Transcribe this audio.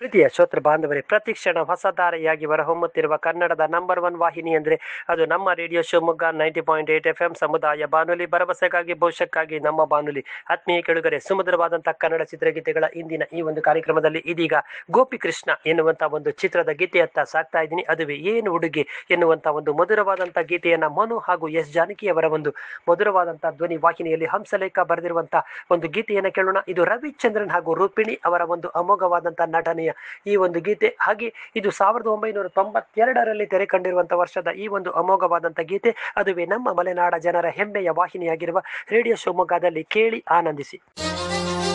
ಪ್ರೀತಿಯ ಶ್ರೋತೃ ಬಾಂಧವರೇ ಪ್ರತಿಕ್ಷಣ ಹೊಸಧಾರೆಯಾಗಿ ಹೊರಹೊಮ್ಮುತ್ತಿರುವ ಕನ್ನಡದ ನಂಬರ್ ಒನ್ ವಾಹಿನಿ ಅಂದರೆ ಅದು ನಮ್ಮ radio Shivamogga ninety point eight F M ಸಮುದಾಯ ಬಾನುಲಿ ಭರವಸೆಗಾಗಿ ಭವಿಷ್ಯಕ್ಕಾಗಿ ನಮ್ಮ ಬಾನುಲಿ ಆತ್ಮೀಯ ಕೆಳುಗರೆ ಸುಮಧುರವಾದಂತಹ ಕನ್ನಡ ಚಿತ್ರಗೀತೆಗಳ ಇಂದಿನ ಈ ಒಂದು ಕಾರ್ಯಕ್ರಮದಲ್ಲಿ ಇದೀಗ ಗೋಪಿ ಕೃಷ್ಣ ಎನ್ನುವಂತ ಒಂದು ಚಿತ್ರದ ಗೀತೆಯತ್ತ ಸಾಕ್ತಾ ಇದ್ದೀನಿ ಅದುವೇ ಏನು ಹುಡುಗಿ ಎನ್ನುವಂತ ಒಂದು ಮಧುರವಾದಂತಹ ಗೀತೆಯನ್ನ ಮನು ಹಾಗೂ ಎಸ್ ಜಾನಕಿ ಅವರ ಒಂದು ಮಧುರವಾದಂತಹ ಧ್ವನಿ ವಾಹಿನಿಯಲ್ಲಿ ಹಂಸಲೇಖ ಬರೆದಿರುವಂತಹ ಒಂದು ಗೀತೆಯನ್ನು ಕೇಳೋಣ ಇದು ರವಿಚಂದ್ರನ್ ಹಾಗೂ ರೂಪಿಣಿ ಅವರ ಒಂದು ಅಮೋಘವಾದಂತಹ ನಟನೆಯ ಈ ಒಂದು ಗೀತೆ ಹಾಗೆ ಇದು ಸಾವಿರದ ಒಂಬೈನೂರ ತೊಂಬತ್ತೆರಡರಲ್ಲಿ ತೆರೆ ಕಂಡಿರುವಂತಹ ವರ್ಷದ ಈ ಒಂದು ಅಮೋಘವಾದಂತಹ ಗೀತೆ ಅದುವೇ ನಮ್ಮ ಮಲೆನಾಡ ಜನರ ಹೆಮ್ಮೆಯ ವಾಹಿನಿಯಾಗಿರುವ ರೇಡಿಯೋ ಶಿವಮೊಗ್ಗದಲ್ಲಿ ಕೇಳಿ ಆನಂದಿಸಿ